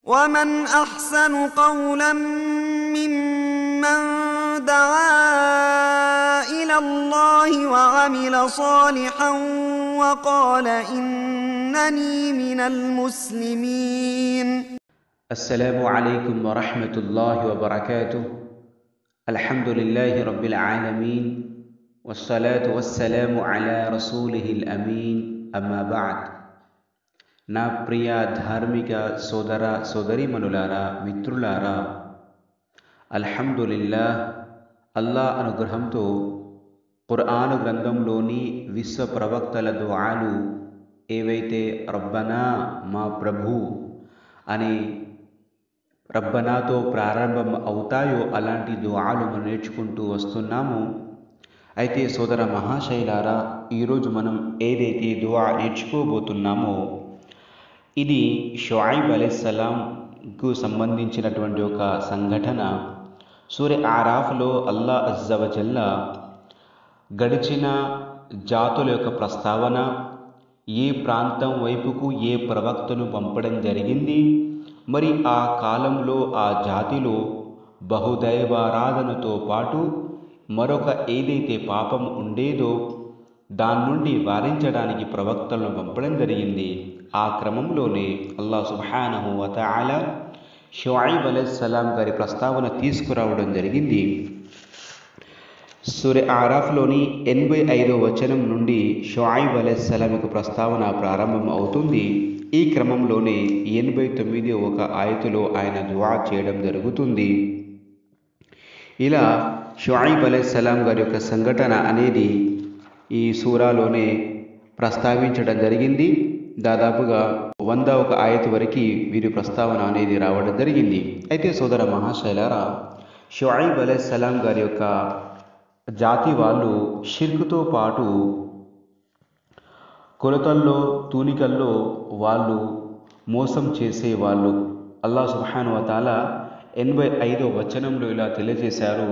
ومن احسن قولا ممن دعا الى الله وعمل صالحا وقال انني من المسلمين السلام عليكم ورحمة الله وبركاته الحمد لله رب العالمين والصلاة والسلام على رسوله الأمين أما بعد నా ప్రియ ధార్మిక సోదర సోదరీమణులారా మిత్రులారా అల్హమ్దులిల్లా అల్లా అనుగ్రహంతో ఖుర్ఆను గ్రంథంలోని విశ్వ ప్రవక్తల దుఆలు ఏవైతే రబ్బనా మా ప్రభు అని రబ్బనాతో ప్రారంభం అవుతాయో అలాంటి దుఆలు మనం నేర్చుకుంటూ వస్తున్నాము అయితే సోదర మహాశైలారా ఈరోజు మనం ఏదైతే దుఆ నేర్చుకోబోతున్నామో ఇది షుఐబ్ అలైసలాంకు సంబంధించినటువంటి ఒక సంఘటన సూర్య ఆరాఫ్లో అల్లా అజ్జవజల్లా గడిచిన జాతుల యొక్క ప్రస్తావన ఏ ప్రాంతం వైపుకు ఏ ప్రవక్తను పంపడం జరిగింది మరి ఆ కాలంలో ఆ జాతిలో బహుదైవారాధనతో పాటు మరొక ఏదైతే పాపం ఉండేదో దాని నుండి వారించడానికి ప్రవక్తలను పంపడం జరిగింది ఆ క్రమంలోనే అల్లా సుబ్హానహు వతఆల షుఐబ్ అలైహిస్సలాం గారి ప్రస్తావన తీసుకురావడం జరిగింది సూర్య ఆరాఫ్లోని ఎనభై ఐదో వచనం నుండి షుఐబ్ అలైహిస్సలాం యొక్క ప్రస్తావన ప్రారంభం అవుతుంది ఈ క్రమంలోనే ఎనభై తొమ్మిది ఒక ఆయతులో ఆయన దువా చేయడం జరుగుతుంది ఇలా షుఐబ్ అలైహిస్సలాం గారి యొక్క సంఘటన అనేది ఈ సూరాలోనే ప్రస్తావించడం జరిగింది దాదాపుగా వంద ఒక ఆయత వరకు వీరి ప్రస్తావన అనేది రావడం జరిగింది అయితే సోదర మహాశైలారా షుఐబ్ అలైహిస్సలాం గారి యొక్క జాతి వాళ్ళు షిర్కుతో పాటు కొలతల్లో తూనికల్లో వాళ్ళు మోసం చేసేవాళ్ళు అల్లా సుబ్హాను వతాల ఎనభై ఐదో వచనంలో ఇలా తెలియజేశారు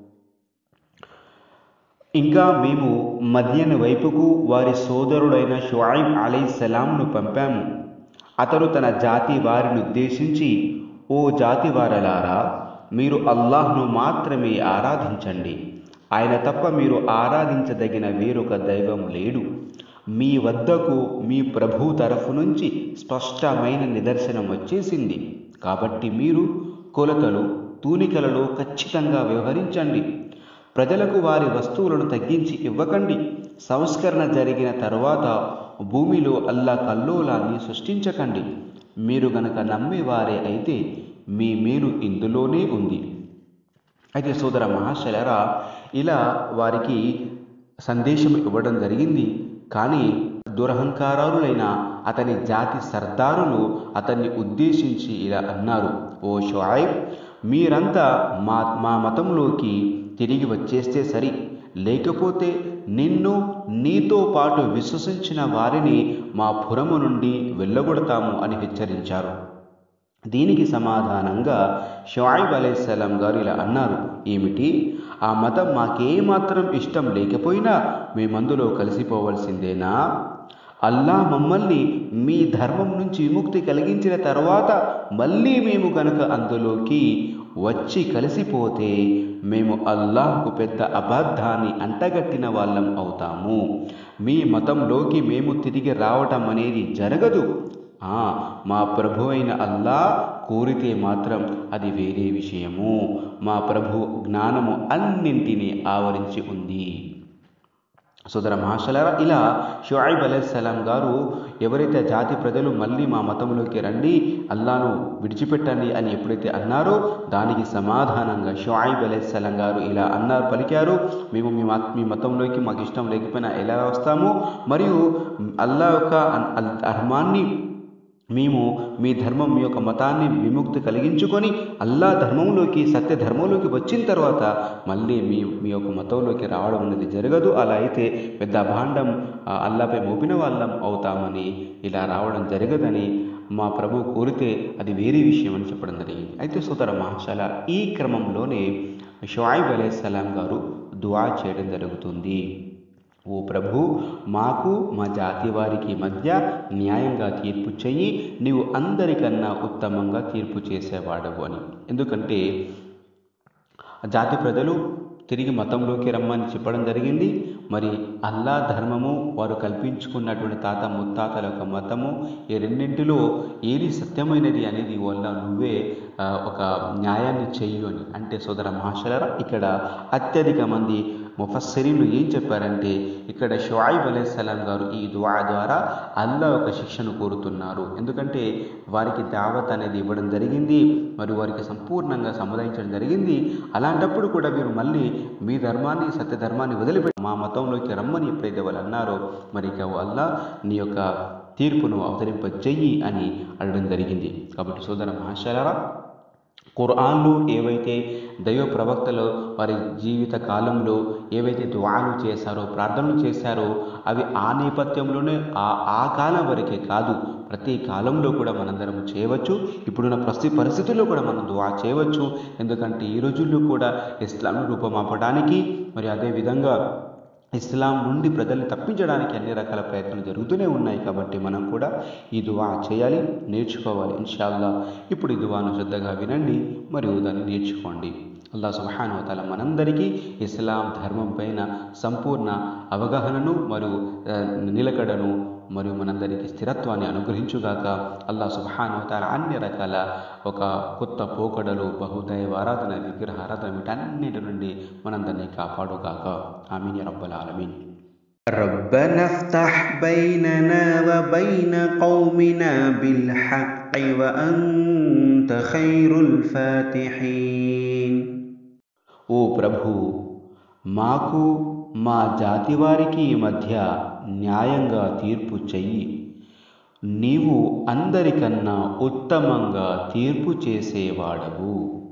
ఇంకా మేము మద్యన వైపుకు వారి సోదరుడైన షుఐబ్ అలైసలాంను పంపాము అతడు తన జాతి వారిని ఉద్దేశించి ఓ జాతి వారలారా మీరు అల్లాహ్ను మాత్రమే ఆరాధించండి ఆయన తప్ప మీరు ఆరాధించదగిన వేరొక దైవం లేడు మీ వద్దకు మీ ప్రభు తరఫు నుంచి స్పష్టమైన నిదర్శనం వచ్చేసింది కాబట్టి మీరు కొలతలు తూనికలలో ఖచ్చితంగా వ్యవహరించండి ప్రజలకు వారి వస్తువులను తగ్గించి ఇవ్వకండి సంస్కరణ జరిగిన తర్వాత భూమిలో అల్లా కల్లోలాన్ని సృష్టించకండి మీరు గనక నమ్మేవారే అయితే మీ మేలు ఇందులోనే ఉంది అయితే సోదర మహాశలరా ఇలా వారికి సందేశం ఇవ్వడం జరిగింది కానీ దురహంకారాలులైన అతని జాతి సర్దారులు అతన్ని ఉద్దేశించి ఇలా అన్నారు ఓ షుఐబ్ మీరంతా మా మా మతంలోకి తిరిగి వచ్చేస్తే సరి లేకపోతే నిన్ను నీతో పాటు విశ్వసించిన వారిని మా పురము నుండి వెళ్ళగొడతాము అని హెచ్చరించారు దీనికి సమాధానంగా షుఐబ్ అలైహిస్సలాం గారు ఇలా అన్నారు ఏమిటి ఆ మతం మాకేమాత్రం ఇష్టం లేకపోయినా మేమందులో కలిసిపోవలసిందేనా అల్లా మమ్మల్ని మీ ధర్మం నుంచి విముక్తి కలిగించిన తర్వాత మళ్ళీ మేము కనుక అందులోకి వచ్చి కలిసిపోతే మేము అల్లాహ్కు పెద్ద అబద్ధాన్ని అంటగట్టిన వాళ్ళం అవుతాము మీ మతంలోకి మేము తిరిగి రావటం అనేది జరగదు మా ప్రభు అయిన అల్లా కోరితే మాత్రం అది వేరే విషయము మా ప్రభు జ్ఞానము అన్నింటినీ ఆవరించి ఉంది సోదర మహాశలరా ఇలా షుఐబ్ అలైహిస్సలాం గారు ఎవరైతే జాతి ప్రజలు మళ్ళీ మా మతంలోకి రండి అల్లాను విడిచిపెట్టండి అని ఎప్పుడైతే అన్నారో దానికి సమాధానంగా షుఐబ్ అలైహిస్సలాం గారు ఇలా అన్నారు పలికారు మేము మీ మీ మతంలోకి మాకు ఇష్టం లేకపోయినా ఎలా వస్తాము మరియు అల్లా యొక్క ధర్మాన్ని మేము మీ ధర్మం మీ యొక్క మతాన్ని విముక్తి కలిగించుకొని అల్లా ధర్మంలోకి సత్య ధర్మంలోకి వచ్చిన తర్వాత మళ్ళీ మీ మీ యొక్క మతంలోకి రావడం అనేది జరగదు అలా అయితే పెద్ద అభాండం అల్లాపై మోపిన వాళ్ళం అవుతామని ఇలా రావడం జరగదని మా ప్రభు కోరితే అది వేరే విషయం అని చెప్పడం జరిగింది అయితే సోదర మహాశాల ఈ క్రమంలోనే షుఐబ్ అలైహిస్సలాం గారు దువా చేయడం జరుగుతుంది ఓ ప్రభు మాకు మా జాతి వారికి మధ్య న్యాయంగా తీర్పు చెయ్యి నీవు అందరికన్నా ఉత్తమంగా తీర్పు చేసేవాడవు అని ఎందుకంటే జాతి ప్రజలు తిరిగి మతంలోకి రమ్మని చెప్పడం జరిగింది మరి అల్లా ధర్మము వారు కల్పించుకున్నటువంటి తాత ముత్తాతల యొక్క మతము ఈ రెండింటిలో ఏది సత్యమైనది అనేది వల్ల నువ్వే ఆ, ఒక న్యాయాన్ని చెయ్యు అని అంటే సోదర మహాశలరా ఇక్కడ అత్యధిక మంది ముఫస్సరీలు ఏం చెప్పారంటే ఇక్కడ షుఐబ్ అలైహిస్సలాం గారు ఈ దువా ద్వారా అల్లా ఒక శిక్షను కోరుతున్నారు ఎందుకంటే వారికి దావత్ అనేది ఇవ్వడం జరిగింది మరి వారికి సంపూర్ణంగా సముదాయించడం జరిగింది అలాంటప్పుడు కూడా వీరు మళ్ళీ మీ ధర్మాన్ని సత్య ధర్మాన్ని వదిలిపెట్టి మా మతంలోకి రమ్మని ఎప్పుడైతే వాళ్ళు అన్నారో మరి ఇక అల్లా నీ యొక్క తీర్పును అవతరింప చెయ్యి అని అడగడం జరిగింది కాబట్టి సోదర మహాశలారా ఖురాన్లు ఏవైతే దైవ ప్రవక్తలు వారి జీవిత కాలంలో ఏవైతే దువాలు చేశారో ప్రార్థనలు చేశారో అవి ఆ నేపథ్యంలోనే ఆ ఆ కాలం వరకే కాదు ప్రతి కాలంలో కూడా మనందరం చేయవచ్చు ఇప్పుడున్న ప్రస్తుత పరిస్థితుల్లో కూడా మనం దువా చేయవచ్చు ఎందుకంటే ఈ రోజుల్లో కూడా ఇస్లాంను రూపమాపడానికి మరి అదేవిధంగా ఇస్లాం నుండి ప్రజల్ని తప్పించడానికి అన్ని రకాల ప్రయత్నాలు జరుగుతూనే ఉన్నాయి కాబట్టి మనం కూడా ఈ దువా చేయాలి నేర్చుకోవాలి ఇన్షాల్లా ఇప్పుడు ఈ దువాను శ్రద్ధగా వినండి మరియు దాన్ని నేర్చుకోండి అల్లా సుబ్హానహు వతాల మనందరికీ ఇస్లాం ధర్మం పైన సంపూర్ణ అవగాహనను మరియు ఆ, నిలకడను మరియు మనందరికీ స్థిరత్వాన్ని అనుగ్రహించుగాక అల్లా సుబ్హానహు వతాల అన్ని రకాల ఒక కొత్త పోకడలు బహుదైవ ఆరాధన విగ్రహ ఆరాధన వీటన్నిటి నుండి మనందరినీ కాపాడుగాక ఆమీన్ యా రబ్బల్ ఆలమీన్ ربنا افتح بيننا وبين قومنا بالحق وأنت خير الفاتحين ఓ ప్రభు మాకు మా జాతి వారికి మధ్య న్యాయంగా తీర్పు చెయ్యి నీవు అందరికన్నా ఉత్తమంగా తీర్పు చేసేవాడవు